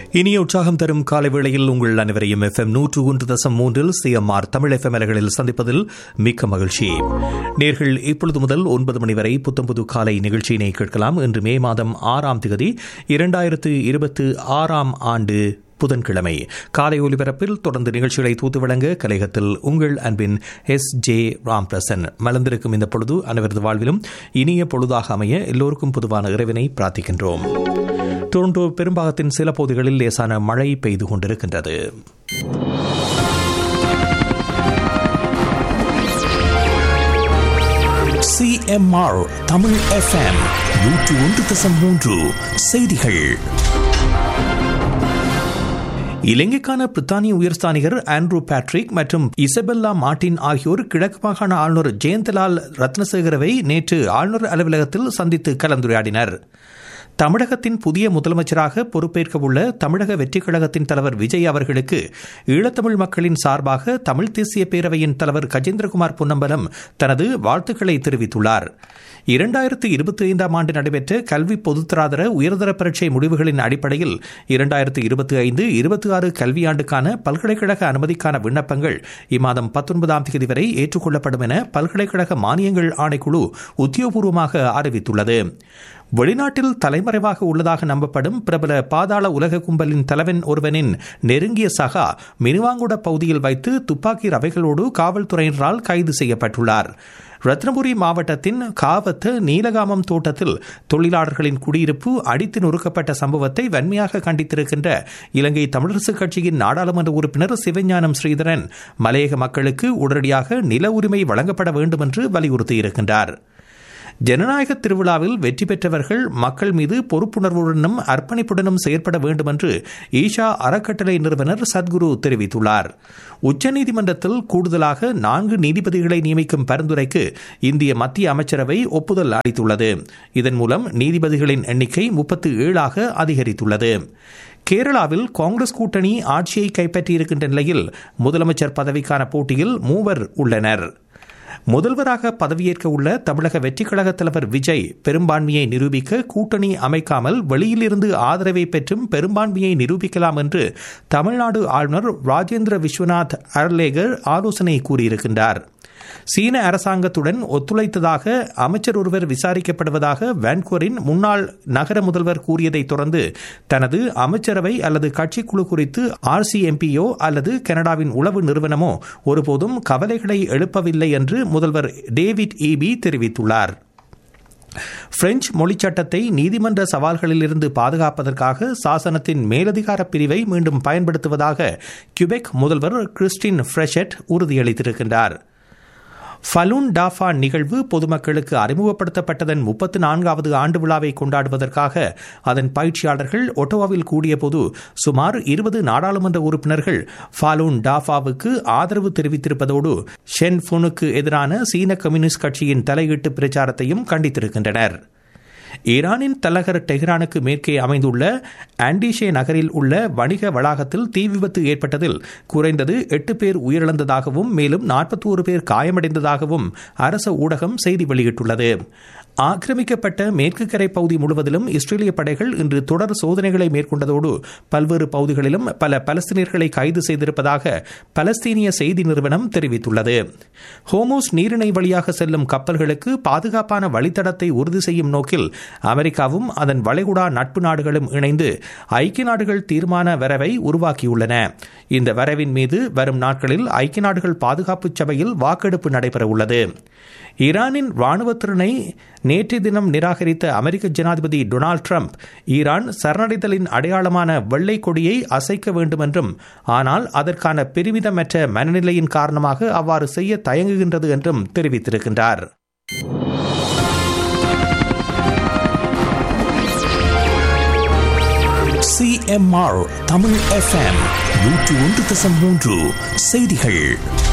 இனிய உற்சாகம் தரும் காலை வேளையில் உங்கள் அனைவரையும் எஃப்எம் நூற்று ஒன்று தசம் மூன்றில் சிஎம்ஆர் தமிழ் எஃப்எம் அலைகளில் சந்திப்பதில் மிக்க மகிழ்ச்சி நேர்கள் இப்பொழுது முதல் ஒன்பது மணி வரை புத்தம்புது காலை நிகழ்ச்சியினை கேட்கலாம் இன்று மே மாதம் ஆறாம் திகதி இரண்டாயிரத்து இருபத்து ஆறாம் ஆண்டு புதன்கிழமை காலை ஒலிபரப்பில் தொடர்ந்து நிகழ்ச்சிகளை தூத்து வழங்க கலையகத்தில் உங்கள் அன்பின் எஸ் ஜே ராம்பிரசன் மலர்ந்திருக்கும் இந்த பொழுது அனைவரது வாழ்விலும் இனிய பொழுதாக அமைய எல்லோருக்கும் பொதுவான இறைவனை பிரார்த்திக்கின்றோம் டொரண்டோ பெரும்பாகத்தின் சில பகுதிகளில் லேசான மழை பெய்து கொண்டிருக்கின்றது சிஎம்ஆர் தமிழ் எஃப்எம் நூற்று ஒன்று தசம் மூன்று செய்திகள் இலங்கைக்கான பிரித்தானிய உயர்ஸ்தானிகர் ஆண்ட்ரூ பேட்ரிக் மற்றும் இசபெல்லா மார்டின் ஆகியோர் கிழக்கு மாகாண ஆளுநர் ஜெயந்தலால் ரத்னசேகரவை நேற்று ஆளுநர் அலுவலகத்தில் சந்தித்து கலந்துரையாடினர் தமிழகத்தின் புதிய முதலமைச்சராக பொறுப்பேற்க உள்ள தமிழக வெற்றிக் கழகத்தின் தலைவர் விஜய் அவர்களுக்கு ஈழத்தமிழ் மக்களின் சார்பாக தமிழ் தேசிய பேரவையின் தலைவர் கஜேந்திரகுமார் பொன்னம்பலம் தனது வாழ்த்துக்களை தெரிவித்துள்ளார் இரண்டாயிரத்து இருபத்தி ஐந்தாம் ஆண்டு நடைபெற்ற கல்வி பொதுத்தராதர உயர்தர பரீட்சை முடிவுகளின் அடிப்படையில் இரண்டாயிரத்து இருபத்தி ஐந்து இருபத்தி ஆறு கல்வியாண்டுக்கான பல்கலைக்கழக அனுமதிக்கான விண்ணப்பங்கள் இம்மாதம் பத்தொன்பதாம் தேதி வரை ஏற்றுக்கொள்ளப்படும் என பல்கலைக்கழக மானியங்கள் ஆணைக்குழு உத்தியோகபூர்வமாக அறிவித்துள்ளது வெளிநாட்டில் தலைமறைவாக உள்ளதாக நம்பப்படும் பிரபல பாதாள உலக கும்பலின் தலைவன் ஒருவனின் நெருங்கிய சகா மினுவாங்குட பகுதியில் வைத்து துப்பாக்கி ரவைகளோடு காவல்துறையினரால் கைது செய்யப்பட்டுள்ளார் ரத்னபுரி மாவட்டத்தின் காவத்து நீலகாமம் தோட்டத்தில் தொழிலாளர்களின் குடியிருப்பு அடித்து நொறுக்கப்பட்ட சம்பவத்தை வன்மையாக கண்டித்திருக்கின்ற இலங்கை தமிழரசுக் கட்சியின் நாடாளுமன்ற உறுப்பினர் சிவஞானம் ஸ்ரீதரன் மலையக மக்களுக்கு உடனடியாக நில உரிமை வழங்கப்பட வேண்டும் என்று வலியுறுத்தியிருக்கின்றார் ஜனநாயக திருவிழாவில் வெற்றி பெற்றவர்கள் மக்கள் மீது பொறுப்புணர்வுடனும் அர்ப்பணிப்புடனும் செயற்பட வேண்டும் என்று ஈஷா அறக்கட்டளை நிறுவனர் சத்குரு தெரிவித்துள்ளார் உச்சநீதிமன்றத்தில் கூடுதலாக நான்கு நீதிபதிகளை நியமிக்கும் பரிந்துரைக்கு இந்திய மத்திய அமைச்சரவை ஒப்புதல் அளித்துள்ளது இதன் மூலம் நீதிபதிகளின் எண்ணிக்கை முப்பத்து ஏழாக அதிகரித்துள்ளது கேரளாவில் காங்கிரஸ் கூட்டணி ஆட்சியை கைப்பற்றியிருக்கின்ற நிலையில் முதலமைச்சர் பதவிக்கான போட்டியில் மூவர் உள்ளனர் முதல்வராக பதவியேற்க உள்ள தமிழக வெற்றிக் கழக தலைவர் விஜய் பெரும்பான்மையை நிரூபிக்க கூட்டணி அமைக்காமல் வெளியிலிருந்து ஆதரவை பெற்றும் பெரும்பான்மையை நிரூபிக்கலாம் என்று தமிழ்நாடு ஆளுநர் ராஜேந்திர விஸ்வநாத் அர்லேகர் ஆலோசனை கூறியிருக்கின்றார் சீன அரசாங்கத்துடன் ஒத்துழைத்ததாக அமைச்சர் ஒருவர் விசாரிக்கப்படுவதாக வான்கூரின் முன்னாள் நகர முதல்வர் கூறியதை தொடர்ந்து தனது அமைச்சரவை அல்லது கட்சிக்குழு குறித்து ஆர்சிஎம்பியோ அல்லது கனடாவின் உளவு நிறுவனமோ ஒருபோதும் கவலைகளை எழுப்பவில்லை என்று முதல்வர் டேவிட் ஈபி தெரிவித்துள்ளார் பிரெஞ்சு மொழிச் சட்டத்தை நீதிமன்ற சவால்களிலிருந்து பாதுகாப்பதற்காக சாசனத்தின் மேலதிகார பிரிவை மீண்டும் பயன்படுத்துவதாக கியூபெக் முதல்வர் கிறிஸ்டின் ஃப்ரெஷெட் உறுதியளித்திருக்கின்றார் ஃபலூன் டாஃபா நிகழ்வு பொதுமக்களுக்கு அறிமுகப்படுத்தப்பட்டதன் முப்பத்து நான்காவது ஆண்டு விழாவை கொண்டாடுவதற்காக அதன் பயிற்சியாளர்கள் ஒட்டோவாவில் கூடியபோது சுமார் இருபது நாடாளுமன்ற உறுப்பினர்கள் ஃபாலூன் டாஃபாவுக்கு ஆதரவு தெரிவித்திருப்பதோடு ஷென் ஃபுனுக்கு எதிரான சீன கம்யூனிஸ்ட் கட்சியின் தலையீட்டு பிரச்சாரத்தையும் கண்டித்திருக்கின்றனர் ஈரானின் தலைநகர் டெஹ்ரானுக்கு மேற்கே அமைந்துள்ள ஆண்டிஷே நகரில் உள்ள வணிக வளாகத்தில் தீ விபத்து ஏற்பட்டதில் குறைந்தது எட்டு பேர் உயிரிழந்ததாகவும் மேலும் நாற்பத்தோரு பேர் காயமடைந்ததாகவும் அரச ஊடகம் செய்தி வெளியிட்டுள்ளது ஆக்கிரமிக்கப்பட்ட மேற்கு கரை பகுதி முழுவதிலும் இஸ்ரேலிய படைகள் இன்று தொடர் சோதனைகளை மேற்கொண்டதோடு பல்வேறு பகுதிகளிலும் பல பலஸ்தீனியர்களை கைது செய்திருப்பதாக பலஸ்தீனிய செய்தி நிறுவனம் தெரிவித்துள்ளது ஹோமோஸ் நீரிணை வழியாக செல்லும் கப்பல்களுக்கு பாதுகாப்பான வழித்தடத்தை உறுதி செய்யும் நோக்கில் அமெரிக்காவும் அதன் வளைகுடா நட்பு நாடுகளும் இணைந்து ஐக்கிய நாடுகள் தீர்மான வரைவை உருவாக்கியுள்ளன இந்த வரைவின் மீது வரும் நாட்களில் ஐக்கிய நாடுகள் பாதுகாப்பு சபையில் வாக்கெடுப்பு நடைபெறவுள்ளது ஈரானின் ராணுவ திறனை நேற்றைய தினம் நிராகரித்த அமெரிக்க ஜனாதிபதி டொனால்டு ட்ரம்ப் ஈரான் சரணடைதலின் அடையாளமான வெள்ளை கொடியை அசைக்க வேண்டும் என்றும் ஆனால் அதற்கான பெருமிதமற்ற மனநிலையின் காரணமாக அவ்வாறு செய்ய தயங்குகின்றது என்றும் தெரிவித்திருக்கின்றார் சிஎம்ஆர் தமிழ் எஃப்எம் நூற்று ஒன்று தசம் மூன்று செய்திகள்